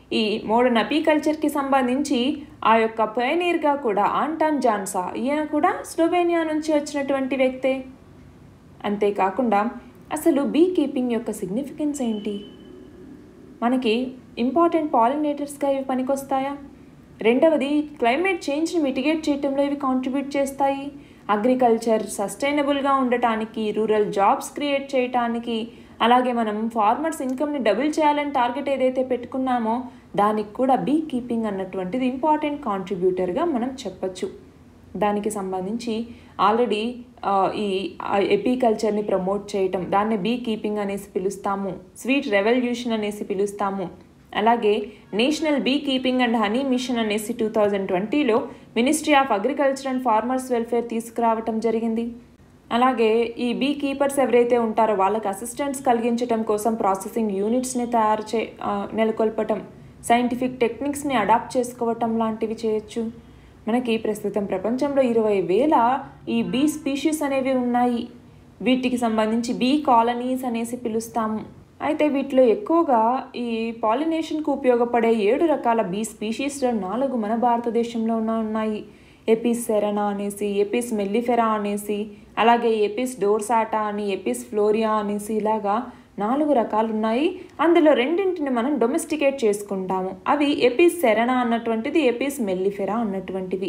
S1: ఈ మోడర్న్ అపీకల్చర్కి సంబంధించి ఆ యొక్క పయనీర్గా కూడా ఆంటాన్ జాన్సా ఈయన కూడా స్లోవేనియా నుంచి వచ్చినటువంటి వ్యక్తే అంతేకాకుండా అసలు బీ కీపింగ్ యొక్క సిగ్నిఫికెన్స్ ఏంటి మనకి ఇంపార్టెంట్ పాలినేటర్స్గా ఇవి పనికొస్తాయా రెండవది క్లైమేట్ చేంజ్ని మిటిగేట్ చేయడంలో ఇవి కాంట్రిబ్యూట్ చేస్తాయి అగ్రికల్చర్ సస్టైనబుల్గా ఉండటానికి రూరల్ జాబ్స్ క్రియేట్ చేయటానికి అలాగే మనం ఫార్మర్స్ ఇన్కమ్ని డబుల్ చేయాలని టార్గెట్ ఏదైతే పెట్టుకున్నామో దానికి కూడా బీ కీపింగ్ అన్నటువంటిది ఇంపార్టెంట్ కాంట్రిబ్యూటర్గా మనం చెప్పచ్చు దానికి సంబంధించి ఆల్రెడీ ఈ ఎపీకల్చర్ని ప్రమోట్ చేయటం దాన్ని బీ కీపింగ్ అనేసి పిలుస్తాము స్వీట్ రెవల్యూషన్ అనేసి పిలుస్తాము అలాగే national beekeeping and honey mission అనేసి టూ థౌజండ్ ట్వంటీలో ministry of agriculture and farmers welfare తీసుకురావటం జరిగింది అలాగే ఈ బీ కీపర్స్ ఎవరైతే ఉంటారో వాళ్ళకి అసిస్టెంట్స్ కలిగించడం కోసం ప్రాసెసింగ్ యూనిట్స్ని తయారు చే నెలకొల్పటం సైంటిఫిక్ టెక్నిక్స్ని అడాప్ట్ చేసుకోవటం లాంటివి చేయొచ్చు మనకి ప్రస్తుతం ప్రపంచంలో ఇరవై వేల ఈ బీ స్పీషీస్ అనేవి ఉన్నాయి వీటికి సంబంధించి బీ కాలనీస్ అనేసి పిలుస్తాము అయితే వీటిలో ఎక్కువగా ఈ పాలినేషన్కు ఉపయోగపడే ఏడు రకాల బీ స్పీషీస్లో నాలుగు మన భారతదేశంలో ఉన్నాయి ఎపిస్ సెరనా అనేసి ఎపిస్ మెల్లిఫెరా అనేసి అలాగే ఎపిస్ డోర్సాటా అని ఎపిస్ ఫ్లోరియా అనేసి ఇలాగా నాలుగు రకాలు ఉన్నాయి అందులో రెండింటిని మనం డొమెస్టికేట్ చేసుకుంటాము అవి ఎపిస్ సెరనా అన్నటువంటిది ఎపిస్ మెల్లిఫెరా అన్నటువంటివి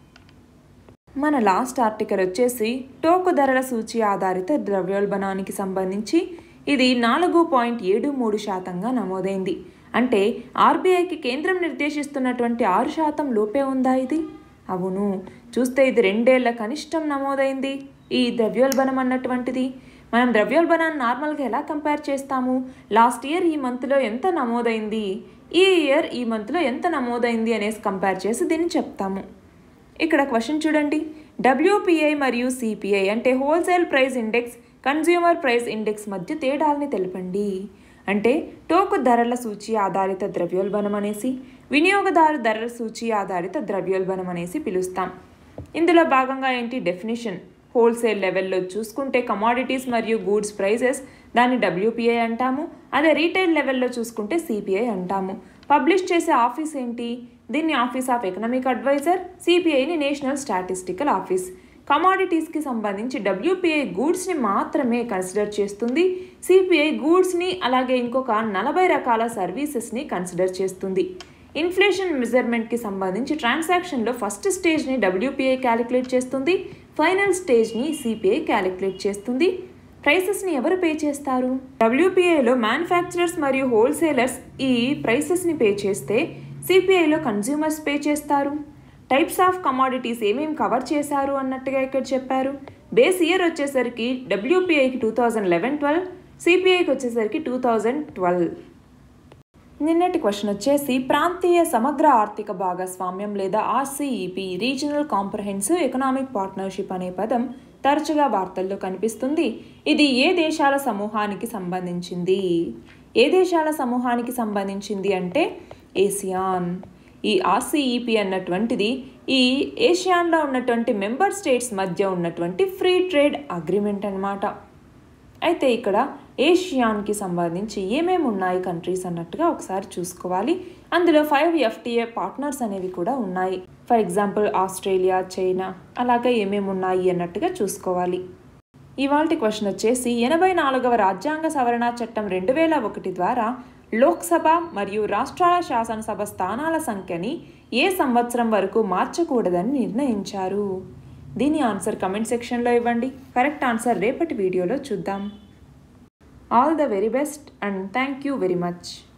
S1: మన లాస్ట్ ఆర్టికల్ వచ్చేసి టోకు ధరల సూచి ఆధారిత ద్రవ్యోల్బణానికి సంబంధించి ఇది నాలుగు పాయింట్ ఏడు మూడు శాతంగా నమోదైంది అంటే ఆర్బీఐకి కేంద్రం నిర్దేశిస్తున్నటువంటి ఆరు శాతం లోపే ఉందా ఇది అవును చూస్తే ఇది రెండేళ్ల కనిష్టం నమోదైంది ఈ ద్రవ్యోల్బణం అన్నటువంటిది మనం ద్రవ్యోల్బణాన్ని నార్మల్గా ఎలా కంపేర్ చేస్తాము లాస్ట్ ఇయర్ ఈ మంత్లో ఎంత నమోదైంది ఈ ఇయర్ ఈ మంత్లో ఎంత నమోదైంది అనేసి కంపేర్ చేసి దీన్ని చెప్తాము ఇక్కడ క్వశ్చన్ చూడండి డబ్ల్యూపిఐ మరియు సిపిఐ అంటే wholesale price index consumer price index మధ్య తేడాల్ని తెలపండి అంటే టోకు ధరల సూచి ఆధారిత ద్రవ్యోల్బణం అనేసి వినియోగదారు ధరల సూచి ఆధారిత ద్రవ్యోల్బణం అనేసి పిలుస్తాం ఇందులో భాగంగా ఏంటి డెఫినిషన్ హోల్సేల్ లెవెల్లో చూసుకుంటే కమాడిటీస్ మరియు గూడ్స్ ప్రైజెస్ దాన్ని డబ్ల్యూపీఐ అంటాము అదే రీటైల్ లెవెల్లో చూసుకుంటే సిపిఐ అంటాము పబ్లిష్ చేసే ఆఫీస్ ఏంటి దీన్ని ఆఫీస్ ఆఫ్ ఎకనామిక్ అడ్వైజర్ సిపిఐని నేషనల్ స్టాటిస్టికల్ ఆఫీస్ కమాడిటీస్కి సంబంధించి డబ్ల్యూపీఐ గూడ్స్ని మాత్రమే కన్సిడర్ చేస్తుంది సిపిఐ గూడ్స్ని అలాగే ఇంకొక నలభై రకాల సర్వీసెస్ని కన్సిడర్ చేస్తుంది ఇన్ఫ్లేషన్ మెజర్మెంట్కి సంబంధించి ట్రాన్సాక్షన్లో ఫస్ట్ స్టేజ్ని డబ్ల్యూపీఐ క్యాలిక్యులేట్ చేస్తుంది ఫైనల్ స్టేజ్ని సిపిఐ క్యాలిక్యులేట్ చేస్తుంది ప్రైసెస్ని ఎవరు పే చేస్తారు డబ్ల్యూపీఐలో మ్యానుఫ్యాక్చరర్స్ మరియు హోల్సేలర్స్ ఈ ప్రైసెస్ని పే చేస్తే సిపిఐలో కన్జ్యూమర్స్ పే చేస్తారు టైప్స్ ఆఫ్ కమాడిటీస్ ఏమేమి కవర్ చేశారు అన్నట్టుగా ఇక్కడ చెప్పారు బేస్ ఇయర్ వచ్చేసరికి డబ్ల్యూపీఐకి టూ థౌజండ్ లెవెన్ ట్వెల్వ్ సిపిఐకి వచ్చేసరికి టూ థౌజండ్ ట్వెల్వ్ నిన్నటి క్వశ్చన్ వచ్చేసి ప్రాంతీయ సమగ్ర ఆర్థిక భాగస్వామ్యం లేదా RCEP regional comprehensive economic partnership అనే పదం తరచుగా వార్తల్లో కనిపిస్తుంది ఇది ఏ దేశాల సమూహానికి సంబంధించింది ఏ దేశాల సమూహానికి సంబంధించింది అంటే ఏసియాన్ ఈ ఆర్సీఈపీ అన్నటువంటిది ఈ ఏషియాన్లో ఉన్నటువంటి మెంబర్ స్టేట్స్ మధ్య ఉన్నటువంటి ఫ్రీ ట్రేడ్ అగ్రిమెంట్ అన్నమాట అయితే ఇక్కడ ఏషియాన్కి సంబంధించి ఏమేమి ఉన్నాయి కంట్రీస్ అన్నట్టుగా ఒకసారి చూసుకోవాలి అందులో ఫైవ్ ఎఫ్టీఏ పార్ట్నర్స్ అనేవి కూడా ఉన్నాయి ఫర్ ఎగ్జాంపుల్ ఆస్ట్రేలియా చైనా అలాగే ఏమేమి ఉన్నాయి అన్నట్టుగా చూసుకోవాలి ఇవాళ క్వశ్చన్ వచ్చేసి ఎనభై నాలుగవ రాజ్యాంగ సవరణ చట్టం రెండు వేల ఒకటి ద్వారా లోక్సభ మరియు రాష్ట్రాల శాసనసభ స్థానాల సంఖ్యని ఏ సంవత్సరం వరకు మార్చకూడదని నిర్ణయించారు దీని ఆన్సర్ కమెంట్ సెక్షన్లో ఇవ్వండి కరెక్ట్ ఆన్సర్ రేపటి వీడియోలో చూద్దాం all the very best and thank you very much